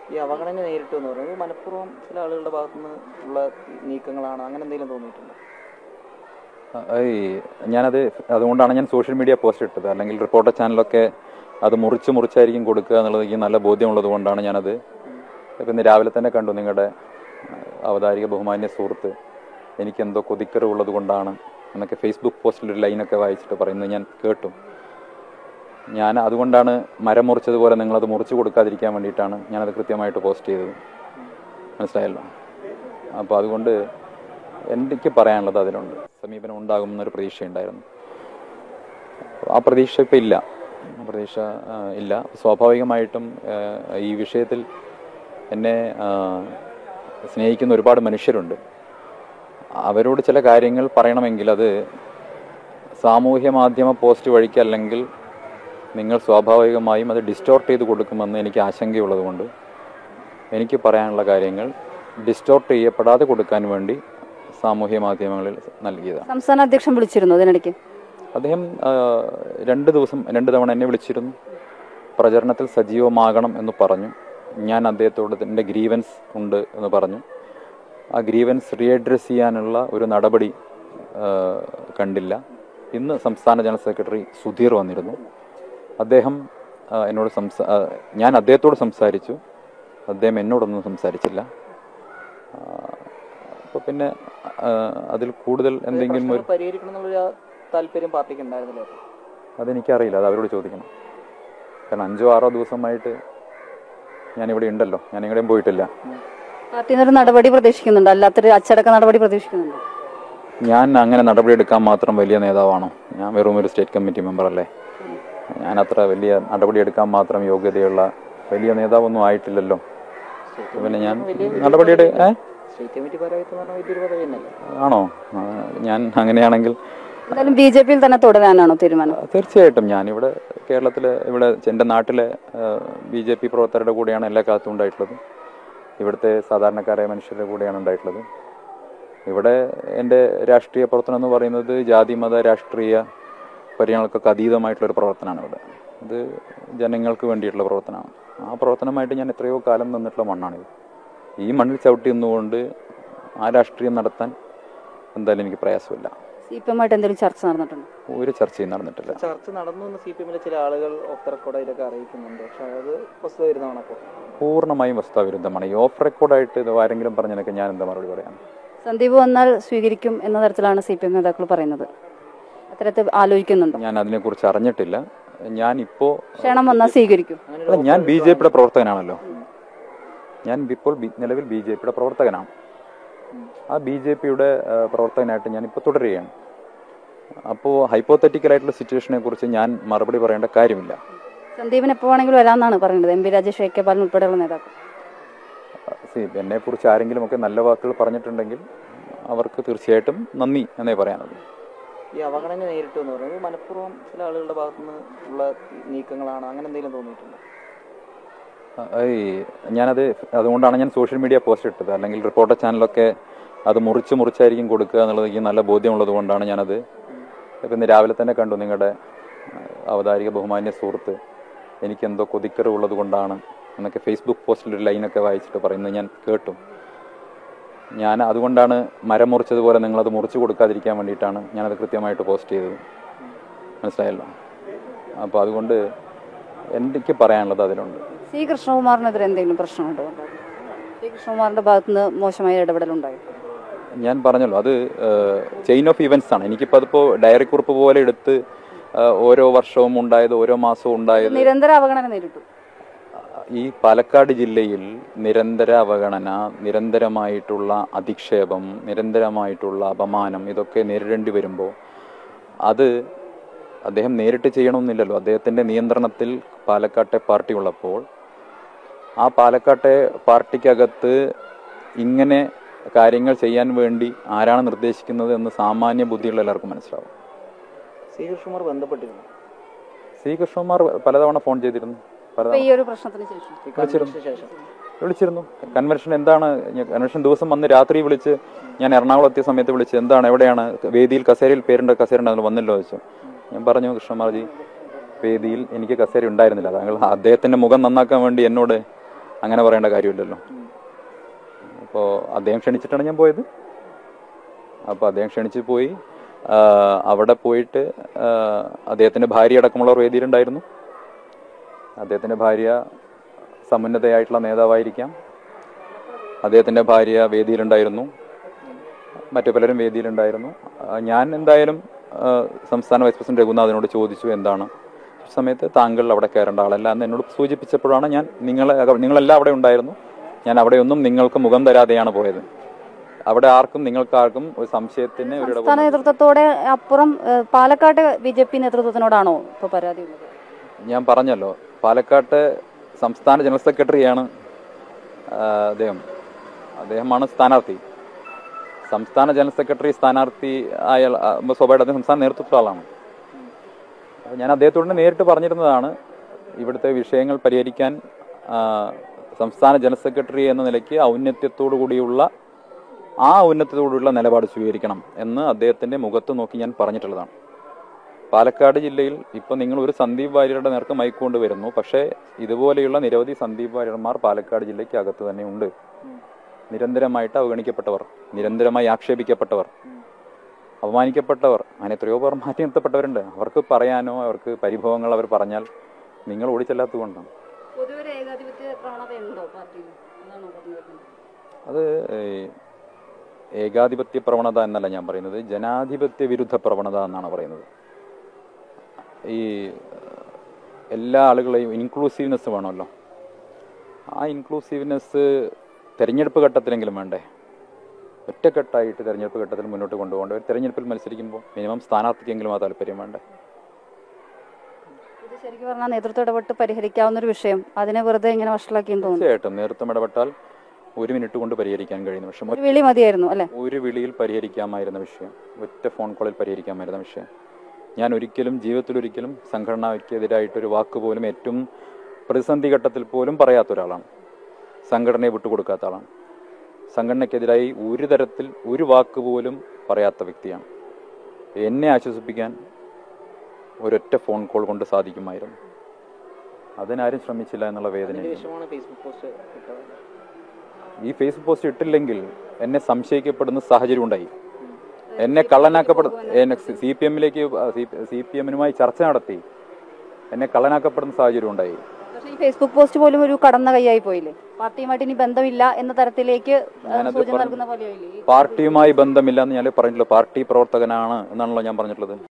ഈ അവഗണന നേരിട്ടു എന്ന് പറയുന്നത് മനഃപൂർവ്വം ചില ആളുകളുടെ ഭാഗത്തുനിന്ന് ഉള്ള നീക്കങ്ങളാണ് അങ്ങനെ എന്തെങ്കിലും തോന്നിയിട്ടുണ്ടോ ഈ ഞാനത് അതുകൊണ്ടാണ് ഞാൻ സോഷ്യൽ മീഡിയ പോസ്റ്റ് ഇട്ടത് അല്ലെങ്കിൽ റിപ്പോർട്ടർ ചാനലൊക്കെ അത് മുറിച്ച് മുറിച്ചായിരിക്കും കൊടുക്കുക എന്നുള്ളത് എനിക്ക് നല്ല ബോധ്യമുള്ളത് കൊണ്ടാണ് ഞാനത് ഇപ്പം ഇന്ന് രാവിലെ തന്നെ കണ്ടു നിങ്ങളുടെ അവതാരിക ബഹുമാന്യ സുഹൃത്ത് എനിക്ക് എന്തോ കൊതിക്കറിവുള്ളത് കൊണ്ടാണ് എന്നൊക്കെ ഫേസ്ബുക്ക് പോസ്റ്റിൽ ഒരു ലൈനൊക്കെ വായിച്ചിട്ട് പറയുന്നത് ഞാൻ കേട്ടു ഞാൻ അതുകൊണ്ടാണ് മരം മുറിച്ചതുപോലെ നിങ്ങളത് മുറിച്ച് കൊടുക്കാതിരിക്കാൻ വേണ്ടിയിട്ടാണ് ഞാനത് കൃത്യമായിട്ട് പോസ്റ്റ് ചെയ്തത് മനസ്സിലായല്ലോ അപ്പോൾ അതുകൊണ്ട് എനിക്ക് പറയാനുള്ളത് അതിലുണ്ട് സമീപനം ഉണ്ടാകുമെന്നൊരു പ്രതീക്ഷയുണ്ടായിരുന്നു ആ പ്രതീക്ഷ ഇപ്പം ഇല്ല ആ പ്രതീക്ഷ ആ, ഇല്ല സ്വാഭാവികമായിട്ടും ആ, ഈ വിഷയത്തിൽ എന്നെ ആ, സ്നേഹിക്കുന്ന ഒരുപാട് മനുഷ്യരുണ്ട് അവരോട് ചില കാര്യങ്ങൾ പറയണമെങ്കിൽ അത് സാമൂഹ്യ മാധ്യമ പോസ്റ്റ് വഴിക്ക് അല്ലെങ്കിൽ നിങ്ങൾ സ്വാഭാവികമായും അത് ഡിസ്റ്റോർട്ട് ചെയ്ത് കൊടുക്കുമെന്ന് എനിക്ക് ആശങ്കയുള്ളത് കൊണ്ട് എനിക്ക് പറയാനുള്ള കാര്യങ്ങൾ ഡിസ്റ്റോർട്ട് ചെയ്യപ്പെടാതെ കൊടുക്കാൻ വേണ്ടി സാമൂഹ്യ മാധ്യമങ്ങളിൽ നൽകിയതാണ് സംസ്ഥാന അധ്യക്ഷൻ വിളിച്ചിരുന്നു അതിനിടയ്ക്ക് അദ്ദേഹം ആ, രണ്ട് ദിവസം രണ്ട് തവണ എന്നെ വിളിച്ചിരുന്നു പ്രചരണത്തിൽ സജീവമാകണം എന്ന് പറഞ്ഞു ഞാൻ അദ്ദേഹത്തോട് എൻ്റെ ഗ്രീവൻസ് ഉണ്ട് എന്ന് പറഞ്ഞു ആ ഗ്രീവൻസ് റീഅഡ്രസ് ചെയ്യാനുള്ള ഒരു നടപടി ആ, കണ്ടില്ല ഇന്ന് സംസ്ഥാന ജനറൽ സെക്രട്ടറി സുധീർ വന്നിരുന്നു അദ്ദേഹം ആ, എന്നോട് സംസാ ആ, ഞാൻ അദ്ദേഹത്തോട് സംസാരിച്ചു അദ്ദേഹം എന്നോടൊന്നും സംസാരിച്ചില്ല അപ്പോൾ പിന്നെ ആ, അതിൽ കൂടുതൽ എന്തെങ്കിലും ഒരു പ്രശ്നങ്ങൾ പരിഹരിക്കണം എന്നുള്ളൊരു താല്പര്യം പാർട്ടിക്ക് ഉണ്ടായിരുന്നില്ല അതെനിക്കറിയില്ല അത് അവരോട് ചോദിക്കണം കാരണം അഞ്ചോ ആറോ ദിവസമായിട്ട് ഞാനിവിടെ ഉണ്ടല്ലോ ഞാൻ എവിടെയും പോയിട്ടില്ല പാർട്ടിയിൽ നിന്നൊരു നടപടി പ്രതീക്ഷിക്കുന്നുണ്ട് അല്ലാത്തൊരു അച്ചടക്ക നടപടി പ്രതീക്ഷിക്കുന്നുണ്ട് ഞാൻ അങ്ങനെ നടപടി എടുക്കാൻ മാത്രം വലിയ നേതാവാണോ ഞാൻ വെറും ഒരു സ്റ്റേറ്റ് കമ്മിറ്റി മെമ്പർ അല്ലേ ഞാൻ അത്ര വലിയ നടപടി എടുക്കാൻ മാത്രം യോഗ്യതയുള്ള വലിയ നേതാവൊന്നും ആയിട്ടില്ലല്ലോ പിന്നെ ഞാൻ നടപടിയുടെ ഏ സ്റ്റേറ്റ് കമ്മിറ്റി ഭാരവാഹിത്വം എന്ന് പറഞ്ഞാൽ വലിയൊരു പദവി തന്നെയല്ലേ ആണോ ആ, ഞാൻ അങ്ങനെയാണെങ്കിൽ എന്തായാലും ബി ജെ പിയിൽ തന്നെ തുടരാനാണോ തീരുമാനം തീർച്ചയായിട്ടും ഞാനിവിടെ കേരളത്തിലെ ഇവിടെ എൻ്റെ നാട്ടിലെ ബി ജെ പി പ്രവർത്തകരുടെ കൂടെയാണ് എല്ലാ കാലത്തും ഉണ്ടായിട്ടുള്ളത് ഇവിടുത്തെ സാധാരണക്കാരായ മനുഷ്യരുടെ കൂടെയാണ് ഉണ്ടായിട്ടുള്ളത് ഇവിടെ എൻ്റെ രാഷ്ട്രീയ പ്രവർത്തനം എന്ന് പറയുന്നത് ജാതി മത രാഷ്ട്രീയ പരിഗണനകൾക്കൊക്കെ അതീതമായിട്ടുള്ളൊരു പ്രവർത്തനമാണ് ഇവിടെ ഇത് ജനങ്ങൾക്ക് വേണ്ടിയിട്ടുള്ള പ്രവർത്തനമാണ് ആ പ്രവർത്തനമായിട്ട് ഞാൻ എത്രയോ കാലം നിന്നിട്ടുള്ള മണ്ണാണിത് ഈ മണ്ണിൽ ചവിട്ടി നിന്നുകൊണ്ട് ആ രാഷ്ട്രീയം നടത്താൻ എന്തായാലും എനിക്ക് പ്രയാസമില്ല സി പി എമ്മായിട്ട് എന്തെങ്കിലും ചർച്ച നടന്നിട്ടുണ്ടോ ഒരു ചർച്ചയും നടന്നിട്ടില്ല ചർച്ച നടന്നു എന്ന് സി പി എമ്മിലെ ചില ആളുകൾ ഓഫ് ദ റെക്കോർഡ് ഇതൊക്കെ അറിയിക്കുന്നുണ്ട് പക്ഷെ അത് വസ്തുത വരുന്നതാണ് അപ്പോൾ പൂർണ്ണമായും വസ്തുതാവിരുദ്ധമാണ് ഈ ഓഫ് റെക്കോർഡായിട്ട് ഇത് ആരെങ്കിലും പറഞ്ഞതിനൊക്കെ ഞാൻ എന്താ മറുപടി പറയാം സന്ദീപ് വന്നാൽ സ്വീകരിക്കും എന്ന തരത്തിലാണ് സി പി എം നേതാക്കൾ പറയുന്നത് അത്തരത്തിൽ ആലോചിക്കുന്നുണ്ടോ ഞാൻ അതിനെക്കുറിച്ച് അറിഞ്ഞിട്ടില്ല ഞാൻ ഇപ്പോൾ ക്ഷണം വന്നാൽ സ്വീകരിക്കും അല്ല ഞാൻ ബി ജെ പിയുടെ പ്രവർത്തകനാണല്ലോ ഞാൻ ഇപ്പോൾ ബി- നിലവിൽ ബി ജെ പിയുടെ പ്രവർത്തകനാണ് ആ ബി ജെ പിയുടെ പ്രവർത്തകനായിട്ട് ഞാൻ ഇപ്പോൾ തുടരുകയാണ് അപ്പോൾ ഹൈപ്പോത്തറ്റിക്കൽ ആയിട്ടുള്ള സിറ്റുവേഷനെ കുറിച്ച് ഞാൻ മറുപടി പറയേണ്ട കാര്യമില്ല സന്ദീപിന് എപ്പോൾ വേണമെങ്കിലും വരാമെന്നാണ് പറയുന്നത് M P Rajesh A K Balan ഉൾപ്പെടെയുള്ള നേതാക്കൾ സി എന്നെ കുറിച്ച് ആരെങ്കിലും ഒക്കെ നല്ല വാക്കുകൾ പറഞ്ഞിട്ടുണ്ടെങ്കിൽ അവർക്ക് തീർച്ചയായിട്ടും നന്ദി എന്നേ പറയാനുള്ളൂ ഈ അവഗണന നേരിട്ടു എന്ന് പറയുന്നത് മനഃപൂർവ്വം ചില ആളുകളുടെ ഭാഗത്തുനിന്ന് ഉള്ള നീക്കങ്ങളാണ് അങ്ങനെ എന്തെങ്കിലും തോന്നിയിട്ടുണ്ടോ ആ, ഈ ഞാനത് അതുകൊണ്ടാണ് ഞാൻ സോഷ്യൽ മീഡിയ പോസ്റ്റ് ഇട്ടത് അല്ലെങ്കിൽ റിപ്പോർട്ടർ ചാനലൊക്കെ അത് മുറിച്ച് മുറിച്ചായിരിക്കും കൊടുക്കുക എന്നുള്ളത് എനിക്ക് നല്ല ബോധ്യമുള്ളത് കൊണ്ടാണ് ഞാനത് ഇപ്പം ഇന്ന് രാവിലെ തന്നെ കണ്ടു നിങ്ങളുടെ ആ, അവതാരിക ബഹുമാന്യ സുഹൃത്ത് എനിക്ക് എന്തോ കൊതിക്കറിവുള്ളത് കൊണ്ടാണ് എന്നൊക്കെ ഫേസ്ബുക്ക് പോസ്റ്റിൽ ഒരു ലൈനൊക്കെ വായിച്ചിട്ട് പറയുന്നത് ഞാൻ കേട്ടു ഞാൻ അതുകൊണ്ടാണ് മരം മുറിച്ചതുപോലെ നിങ്ങളത് മുറിച്ച് കൊടുക്കാതിരിക്കാൻ വേണ്ടിയിട്ടാണ് ഞാനത് കൃത്യമായിട്ട് പോസ്റ്റ് ചെയ്തത് മനസ്സിലായല്ലോ അപ്പോൾ അതുകൊണ്ട് എനിക്ക് പറയാനുള്ളത് അതിലുണ്ട് സി കൃഷ്ണകുമാറിനെതിരെ എന്തെങ്കിലും പ്രശ്നമുണ്ടോ സി കൃഷ്ണകുമാറിന്റെ ഭാഗത്തുനിന്ന് മോശമായ ഇടപെടലുണ്ടായി ഞാൻ പറഞ്ഞല്ലോ അത് ചെയിൻ ഓഫ് ഇവന്റ്സ് ആണ് എനിക്കിപ്പോൾ അതിപ്പോൾ ഡയറി കുറിപ്പ് പോലെ എടുത്ത് ആ, ഓരോ വർഷവും ഉണ്ടായത് ഓരോ മാസവും ഉണ്ടായത് നിരന്തര അവഗണന നേരിട്ടു ഈ പാലക്കാട് ജില്ലയിൽ നിരന്തര അവഗണന നിരന്തരമായിട്ടുള്ള അധിക്ഷേപം നിരന്തരമായിട്ടുള്ള അപമാനം ഇതൊക്കെ നേരിടേണ്ടി വരുമ്പോൾ അത് അദ്ദേഹം നേരിട്ട് ചെയ്യണമെന്നില്ലല്ലോ അദ്ദേഹത്തിൻ്റെ നിയന്ത്രണത്തിൽ പാലക്കാട്ടെ പാർട്ടി ഉള്ളപ്പോൾ ആ പാലക്കാട്ടെ പാർട്ടിക്കകത്ത് ഇങ്ങനെ കാര്യങ്ങൾ ചെയ്യാൻ വേണ്ടി ആരാണ് നിർദ്ദേശിക്കുന്നത് എന്ന് സാമാന്യ ബുദ്ധിയുള്ള എല്ലാവർക്കും മനസ്സിലാവും സി കൃഷ്ണകുമാർ ബന്ധപ്പെട്ടിരുന്നു സി കൃഷ്ണകുമാർ പലതവണ ഫോൺ ചെയ്തിരുന്നു ഇപ്പൊ പലതവണ ഈ ഒരു പ്രശ്നത്തിന് ശേഷം ഈ കൺവെൻഷന് ശേഷം വിളിച്ചിരുന്നു കൺവെൻഷൻ എന്താണ് ഞാൻ- കൺവെൻഷൻ ദിവസം വന്ന് രാത്രി വിളിച്ച് ഞാൻ എറണാകുളം എത്തിയ സമയത്ത് വിളിച്ച് എന്താണ് എവിടെയാണ് വേദിയിൽ കസേരയിൽ പേരുണ്ട് കസേര ഉണ്ട് അതിൽ വന്നല്ലോ ചോദിച്ചു ഞാൻ പറഞ്ഞു കൃഷ്ണമാർജി വേദിയിൽ എനിക്ക് കസേര ഉണ്ടായിരുന്നില്ല താങ്കൾ അദ്ദേഹത്തിന്റെ മുഖം നന്നാക്കാൻ വേണ്ടി എന്നോട് അങ്ങനെ പറയേണ്ട കാര്യമില്ലല്ലോ അപ്പോൾ അദ്ദേഹം ക്ഷണിച്ചിട്ടാണ് ഞാൻ പോയത് അപ്പോൾ അദ്ദേഹം ക്ഷണിച്ച് പോയി ആ, അവിടെ പോയിട്ട് ആ, അദ്ദേഹത്തിൻ്റെ ഭാര്യ അടക്കമുള്ളവർ വേദിയിലുണ്ടായിരുന്നു അദ്ദേഹത്തിൻ്റെ ഭാര്യ സമുന്നതയായിട്ടുള്ള നേതാവായിരിക്കാം അദ്ദേഹത്തിൻ്റെ ഭാര്യ വേദിയിലുണ്ടായിരുന്നു മറ്റു പലരും വേദിയിലുണ്ടായിരുന്നു ആ, ഞാൻ എന്തായാലും ആ, സംസ്ഥാന വൈസ് പ്രസിഡന്റ് രഘുനാഥിനോട് ചോദിച്ചു എന്താണ് ഈ സമയത്ത് താങ്കൾ അവിടെ കയറേണ്ട ആളല്ല എന്ന് എന്നോട് സൂചിപ്പിച്ചപ്പോഴാണ് ഞാൻ നിങ്ങളെ നിങ്ങളെല്ലാം അവിടെ ഉണ്ടായിരുന്നു ഞാൻ അവിടെയൊന്നും നിങ്ങൾക്ക് മുഖം തരാതെയാണ് പോയത് അവിടെ ആർക്കും നിങ്ങൾക്ക് ആർക്കും ഒരു സംശയത്തിന് ഒരു ഇടപെടൽ സംസ്ഥാന നേതൃത്വത്തോടെ അപ്പുറം ഏഹ്, പാലക്കാട് ബി ജെ പി നേതൃത്വത്തിനോടാണോ ഇപ്പൊ പരാതി ഉള്ളത് ഞാൻ പറഞ്ഞല്ലോ പാലക്കാട്ട് സംസ്ഥാന ജനറൽ സെക്രട്ടറിയാണ് ആ, അദ്ദേഹം അദ്ദേഹമാണ് സ്ഥാനാർത്ഥി സംസ്ഥാന ജനറൽ സെക്രട്ടറി സ്ഥാനാർത്ഥി ആയ സ്വാഭാവിക അദ്ദേഹം സംസ്ഥാന നേതൃത്വത്തിലുള്ള ആളാണ് അപ്പോൾ ഞാൻ അദ്ദേഹത്തോട് നേരിട്ട് പറഞ്ഞിരുന്നതാണ് ഇവിടുത്തെ വിഷയങ്ങൾ പരിഹരിക്കാൻ ആ, സംസ്ഥാന ജനറൽ സെക്രട്ടറി എന്ന നിലയ്ക്ക് ഔന്നത്യത്തോടു കൂടിയുള്ള ആ ഔന്നത്യത്തോടുള്ള നിലപാട് സ്വീകരിക്കണം എന്ന് അദ്ദേഹത്തിന്റെ മുഖത്ത് നോക്കി ഞാൻ പറഞ്ഞിട്ടുള്ളതാണ് പാലക്കാട് ജില്ലയിൽ ഇപ്പൊ നിങ്ങൾ ഒരു സന്ദീപ് വാര്യരുടെ നേർക്ക് മൈക്ക് വരുന്നു പക്ഷേ ഇതുപോലെയുള്ള നിരവധി സന്ദീപ് വാര്യർമാർ പാലക്കാട് ജില്ലയ്ക്ക് അകത്ത് തന്നെ ഉണ്ട് നിരന്തരമായിട്ട് അവഗണിക്കപ്പെട്ടവർ നിരന്തരമായി ആക്ഷേപിക്കപ്പെട്ടവർ അപമാനിക്കപ്പെട്ടവർ അങ്ങനെ എത്രയോ പേർ മാറ്റി നിർത്തപ്പെട്ടവരുണ്ട് അവർക്ക് പറയാനോ അവർക്ക് പരിഭവങ്ങൾ അവർ പറഞ്ഞാൽ നിങ്ങൾ ഓടിച്ചെല്ലാത്തതുകൊണ്ടാണ് പൊതുവെ ഏകാധിപത്യ പ്രവണത ഉണ്ടോ പാർട്ടിയിൽ എന്നാണോ പറഞ്ഞു വരുന്നത് അത് ഏഹ്, ഏകാധിപത്യ പ്രവണത എന്നല്ല ഞാൻ പറയുന്നത് ജനാധിപത്യ വിരുദ്ധ പ്രവണത എന്നാണ് പറയുന്നത് ഈ ഏഹ്, എല്ലാ ആളുകളെയും ഇൻക്ലൂസീവ്നെസ് വേണമല്ലോ ആ ഇൻക്ലൂസീവ്നെസ് തെരഞ്ഞെടുപ്പ് ഘട്ടത്തിലെങ്കിലും വേണ്ടേ ഒറ്റക്കെട്ടായിട്ട് തെരഞ്ഞെടുപ്പ് ഘട്ടത്തിൽ മുന്നോട്ട് കൊണ്ടുപോകേണ്ട ഒരു തെരഞ്ഞെടുപ്പിൽ മത്സരിക്കുമ്പോൾ മിനിമം സ്ഥാനാർത്ഥിക്കെങ്കിലും ആ താല്പര്യം വേണ്ടേ ഇത് ശരിക്കും പറഞ്ഞാൽ നേതൃത്വം ഇടപെട്ട് പരിഹരിക്കാവുന്ന ഒരു വിഷയം അതിനെ വെറുതെ ഇങ്ങനെ വഷളാക്കിയെന്ന് തോന്നുന്നു തീർച്ചയായിട്ടും നേതൃത്വം ഇടപെട്ടാൽ ഒരു മിനിറ്റ് കൊണ്ട് പരിഹരിക്കാൻ കഴിയുന്ന വിഷയം ഒരു വിളി മതിയായിരുന്നു അല്ലെ ഒരു വിളിയിൽ പരിഹരിക്കാമായിരുന്ന വിഷയം ഒറ്റ ഫോൺ കോളിൽ പരിഹരിക്കാമായിരുന്ന വിഷയം ഞാൻ ഒരിക്കലും ജീവിതത്തിൽ ഒരിക്കലും സംഘടനയ്ക്കെതിരായിട്ടൊരു വാക്ക് പോലും ഏറ്റവും പ്രതിസന്ധി ഘട്ടത്തിൽ പോലും പറയാത്ത ഒരാളാണ് സംഘടനയെ വിട്ടുകൊടുക്കാത്ത ആളാണ് സംഘടനയ്ക്കെതിരായി ഒരു തരത്തിൽ ഒരു വാക്ക് പോലും പറയാത്ത വ്യക്തിയാണ് എന്നെ ആശ്വസിപ്പിക്കാൻ ഒരൊറ്റ ഫോൺ കോൾ കൊണ്ട് സാധിക്കുമായിരുന്നു അതിനാരും ശ്രമിച്ചില്ല എന്നുള്ള വേദന അതിന്റെ വിഷയമാണ് ഫേസ്ബുക്ക് പോസ്റ്റ് ഇട്ടത് ഈ ഫേസ്ബുക്ക് പോസ്റ്റ് ഇട്ടില്ലെങ്കിൽ എന്നെ സംശയിക്കപ്പെടുന്ന സാഹചര്യം ഉണ്ടായി എന്നെ കള്ളനാക്കപ്പെടുന്ന സി പി എമ്മിലേക്ക് സി പി എമ്മിനുമായി ചർച്ച നടത്തി എന്നെ കള്ളനാക്കപ്പെടുന്ന സാഹചര്യം ഉണ്ടായി പക്ഷേ ഈ ഫേസ്ബുക്ക് പോസ്റ്റ് പോലും ഒരു കടന്ന കൈയായി പോയില്ലേ പാർട്ടിയുമായിട്ട് ഇനി ബന്ധമില്ല എന്ന തരത്തിലേക്ക് ഏഹ്, ഞാനത് സൂചന പറഞ്ഞു. നൽകുന്ന പോലെയായില്ലേ ഈ പാർട്ടിയുമായി ബന്ധമില്ല എന്ന് ഞാൻ പറഞ്ഞിട്ടുള്ളൂ പാർട്ടി പ്രവർത്തകനാണ് എന്നാണല്ലോ ഞാൻ പറഞ്ഞിട്ടുള്ളത്